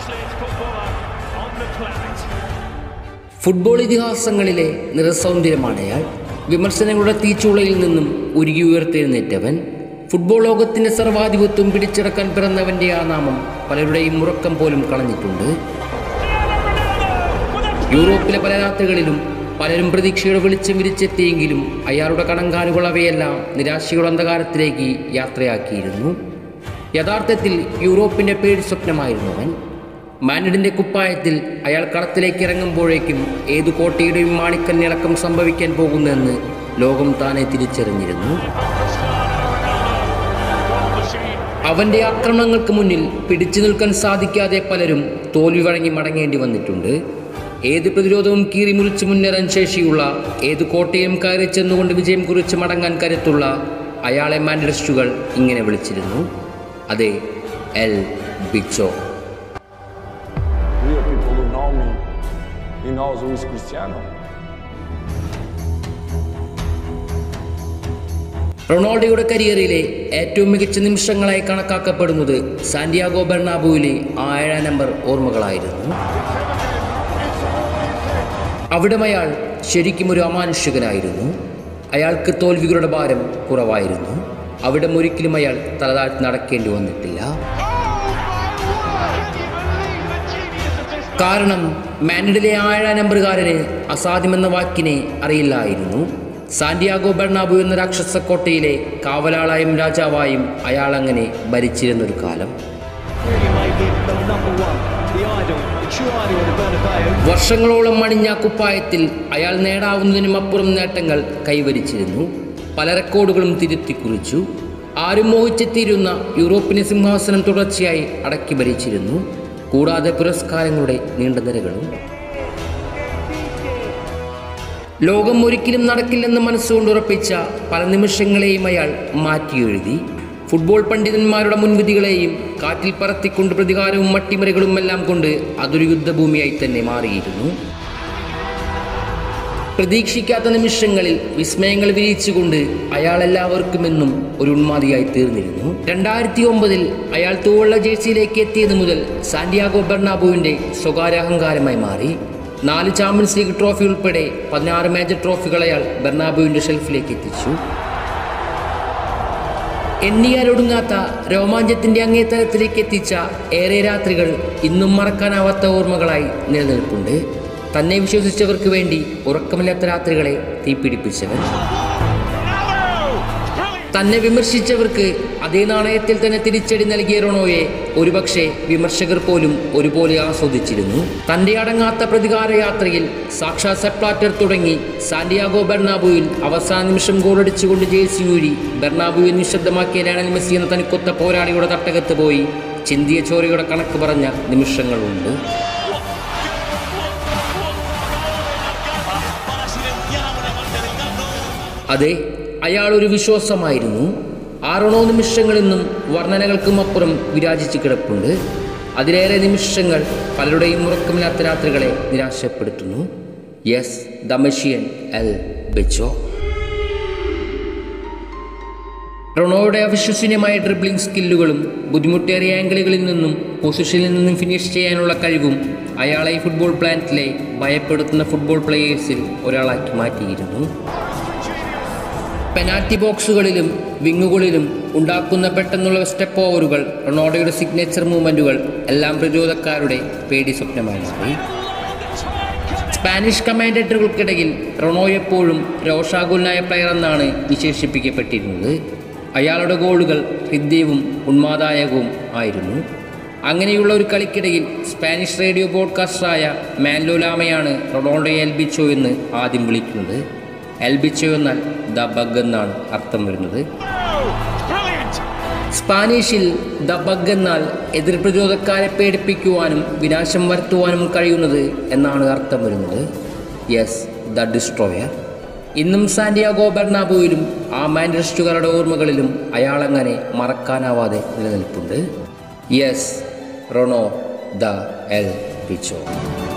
fastest footballer on the planet. Football ഇതിഹാസങ്ങളിലെ നിറസൗന്ദര്യമാണ് അയാൾ വിമർശനങ്ങളുടെ തീച്ചുളയിൽ നിന്നും ഉരുകി ഉയർത്തെഴുന്നേറ്റവൻ ഫുട്ബോൾ ലോകത്തിന്റെ സർവാധിപത്വം പിടിച്ചടക്കാൻ പിറന്നവന്റെ ആ നാമം പലരുടെയും ഉറക്കം പോലും കളഞ്ഞിട്ടുണ്ട് യൂറോപ്പിലെ പല രാത്രികളിലും പലരും പ്രതീക്ഷയുടെ വെളിച്ചം വിരിച്ചെത്തിയെങ്കിലും അയാളുടെ കണങ്കാലുകൾ അവയെല്ലാം നിരാശയുടെ അന്ധകാരത്തിലേക്ക് യാത്രയാക്കിയിരുന്നു യഥാർത്ഥത്തിൽ യൂറോപ്പിന്റെ പേടി സ്വപ്നമായിരുന്നു അവൻ മാനിഡിന്റെ കുപ്പായത്തിൽ അയാൾ കളത്തിലേക്ക് ഇറങ്ങുമ്പോഴേക്കും ഏതു കോട്ടയുടെയും മാണിക്കല്ലിളക്കം സംഭവിക്കാൻ പോകുന്നെന്ന് ലോകം താനെ തിരിച്ചറിഞ്ഞിരുന്നു അവന്റെ ആക്രമണങ്ങൾക്ക് മുന്നിൽ പിടിച്ചു നിൽക്കാൻ സാധിക്കാതെ പലരും തോൽവി വഴങ്ങി മടങ്ങേണ്ടി വന്നിട്ടുണ്ട് ഏത് പ്രതിരോധവും കീറി മുറിച്ച് മുന്നേറാൻ ശേഷിയുള്ള ഏത് കോട്ടയും കയറി ചെന്നുകൊണ്ട് വിജയം കുറിച്ച് മടങ്ങാൻ കരുത്തുള്ള അയാളെ മാൻഡലിസ്റ്റുകൾ ഇങ്ങനെ വിളിച്ചിരുന്നു അതെ El Bicho Real people who know me, he knows who is Cristiano. റൊണാൾഡോയുടെ കരിയറിലെ ഏറ്റവും മികച്ച നിമിഷങ്ങളായി കണക്കാക്കപ്പെടുന്നത് സാന്റിയാഗോ ബെർണാബുവിലെ ആ ഏഴാം നമ്പർ ഓർമ്മകളായിരുന്നു അവിടെ അയാൾ ശരിക്കും ഒരു അമാനുഷികനായിരുന്നു അയാൾക്ക് തോൽവികളുടെ ഭാരം കുറവായിരുന്നു അവിടെ ഒരിക്കലും അയാൾ തലതാഴ്ത്തി നടക്കേണ്ടി വന്നിട്ടില്ല കാരണം മാനിഡിലെ ആ ഏഴാം നമ്പറുകാരന് അസാധ്യമെന്ന വാക്കിനെ അറിയില്ലായിരുന്നു സാന്റിയാഗോ ബെർണാബു എന്ന രാക്ഷസ കോട്ടയിലെ കാവലാളായും രാജാവായും അയാൾ അങ്ങനെ ഭരിച്ചിരുന്നൊരു കാലം really made him the number one, the idol, the true idol of the Bernabeu. വർഷങ്ങളോളം അണിഞ്ഞ ആ കുപ്പായത്തിൽ അയാൾ നേടാവുന്നതിനും അപ്പുറം നേട്ടങ്ങൾ കൈവരിച്ചിരുന്നു പല റെക്കോർഡുകളും തിരുത്തി കുറിച്ചു ആരും മോഹിച്ചെത്തിയിരുന്ന യൂറോപ്പിനെ സിംഹാസനം തുടർച്ചയായി അടക്കി ഭരിച്ചിരുന്നു കൂടാതെ പുരസ്കാരങ്ങളുടെ നീണ്ട നിരകളും ലോകം ഒരിക്കലും നടക്കില്ലെന്ന് മനസ്സുകൊണ്ട് ഉറപ്പിച്ച പല നിമിഷങ്ങളെയും അയാൾ മാറ്റിയെഴുതി ഫുട്ബോൾ പണ്ഡിതന്മാരുടെ മുൻവിധികളെയും കാറ്റിൽ പറത്തിക്കൊണ്ട് പ്രതികാരവും മട്ടിമറികളും എല്ലാം കൊണ്ട് അതൊരു യുദ്ധഭൂമിയായി തന്നെ മാറിയിരുന്നു പ്രതീക്ഷിക്കാത്ത നിമിഷങ്ങളിൽ വിസ്മയങ്ങൾ വിരിയിച്ചുകൊണ്ട് അയാൾ എല്ലാവർക്കുമെന്നും ഒരു ഉന്മാതിയായി തീർന്നിരുന്നു രണ്ടായിരത്തി ഒമ്പതിൽ അയാൾ തൂവള്ള ജേഴ്സിയിലേക്ക് എത്തിയത് മുതൽ സാന്റിയാഗോ ബെർണാബുവിന്റെ സ്വകാര്യ അഹങ്കാരമായി മാറി നാല് ചാമ്പ്യൻസ് ലീഗ് ട്രോഫി ഉൾപ്പെടെ പതിനാറ് മേജർ ട്രോഫികൾ അയാൾ ബെർണാബുവിന്റെ ഷെൽഫിലേക്ക് എത്തിച്ചു എണ്ണിയാലൊടുങ്ങാത്ത രോമാഞ്ചത്തിന്റെ അങ്ങേത്തരത്തിലേക്ക് എത്തിച്ച ഏറെ രാത്രികൾ ഇന്നും മറക്കാനാവാത്ത ഓർമ്മകളായി നിലനിൽപ്പുണ്ട് തന്നെ വിശ്വസിച്ചവർക്ക് വേണ്ടി ഉറക്കമില്ലാത്ത രാത്രികളെ തീപിടിപ്പിച്ചവൻ തന്നെ വിമർശിച്ചവർക്ക് അതേ നാണയത്തിൽ തന്നെ തിരിച്ചടി നൽകിയ റൊണോയെ ഒരുപക്ഷെ വിമർശകർ പോലും ഒരുപോലെ ആസ്വദിച്ചിരുന്നു തന്റെ അടങ്ങാത്ത പ്രതികാര യാത്രയിൽ സാക്ഷാത് സെപ്ലാറ്റർ തുടങ്ങി സാന്റിയാഗോ ബെർണാബുവിൽ അവസാന നിമിഷം ഗോളടിച്ചുകൊണ്ട് ജേഴ്സി ഊരി ബെർണാബുവിൽ നിശബ്ദമാക്കിയ ലയണൽ മെസ്സി എന്ന തനിക്കൊത്ത പോരാളിയുടെ തട്ടകത്ത് പോയി ചിന്തിയ ചോരയുടെ കണക്ക് പറഞ്ഞ നിമിഷങ്ങളുണ്ട് അതെ അയാൾ ഒരു വിശ്വാസമായിരുന്നു ആറണോ നിമിഷങ്ങളെന്നും വർണ്ണനകൾക്കും അപ്പുറം വിരാജിച്ച് കിടപ്പുണ്ട് അതിലേറെ നിമിഷങ്ങൾ പലരുടെയും ഉറക്കമില്ലാത്ത രാത്രികളെ നിരാശപ്പെടുത്തുന്നു yes the machine El Bicho റൊണോയുടെ അവിശ്വസനീയമായ ഡ്രിബ്ലിംഗ് സ്കില്ലുകളും ബുദ്ധിമുട്ടേറിയ ആംഗിളുകളിൽ നിന്നും പൊസിഷനിൽ നിന്നും ഫിനിഷ് ചെയ്യാനുള്ള കഴിവും അയാളെ ഈ ഫുട്ബോൾ പ്ലാനറ്റിലെ ഭയപ്പെടുത്തുന്ന ഫുട്ബോൾ പ്ലേയേഴ്സിൽ ഒരാളാക്കി മാറ്റിയിരുന്നു പെനാൽറ്റി ബോക്സുകളിലും വിങ്ങുകളിലും ഉണ്ടാക്കുന്ന പെട്ടെന്നുള്ള സ്റ്റെപ്പ് ഓവറുകൾ റൊണാൾഡോയുടെ സിഗ്നേച്ചർ മൂവ്മെൻറ്റുകൾ എല്ലാം പ്രതിരോധക്കാരുടെ പേടി സ്വപ്നമായി മാറി സ്പാനിഷ് കമാൻഡേറ്ററുകൾക്കിടയിൽ റൊണോ എപ്പോഴും രോഷാകുലനായ പ്ലെയർ എന്നാണ് വിശേഷിപ്പിക്കപ്പെട്ടിരുന്നത് അയാളുടെ ഗോളുകൾ ഹൃദ്യവും ഉന്മാദായകവും ആയിരുന്നു അങ്ങനെയുള്ള ഒരു കളിക്കിടയിൽ സ്പാനിഷ് റേഡിയോ ബ്രോഡ്കാസ്റ്ററായ മാൻലോ ലാമയാണ് റൊണാൾഡോയെ എൽബിച്ചോ എന്ന് ആദ്യം വിളിക്കുന്നത് എൽബിച്ചോ എന്നാൽ ദ ബഗ് എന്നാണ് അർത്ഥം വരുന്നത് Brilliant! സ്പാനിഷിൽ ദ ബഗ് എന്നാൽ എതിർ പ്രതിരോധക്കാരെ പേടിപ്പിക്കുവാനും വിനാശം വരുത്തുവാനും കഴിയുന്നത് എന്നാണ് അർത്ഥം വരുന്നത് യെസ് ദ ഡിസ്ട്രോയർ ഇന്നും സാന്റിയാഗോ ബെർണാബോയിലും ആ മാൻഡ്രിസ്റ്റുകാരുടെ ഓർമ്മകളിലും അയാളങ്ങനെ മറക്കാനാവാതെ നിലനിൽപ്പുണ്ട് യെസ് റൊണോ ദ എൽ പിച്ചോ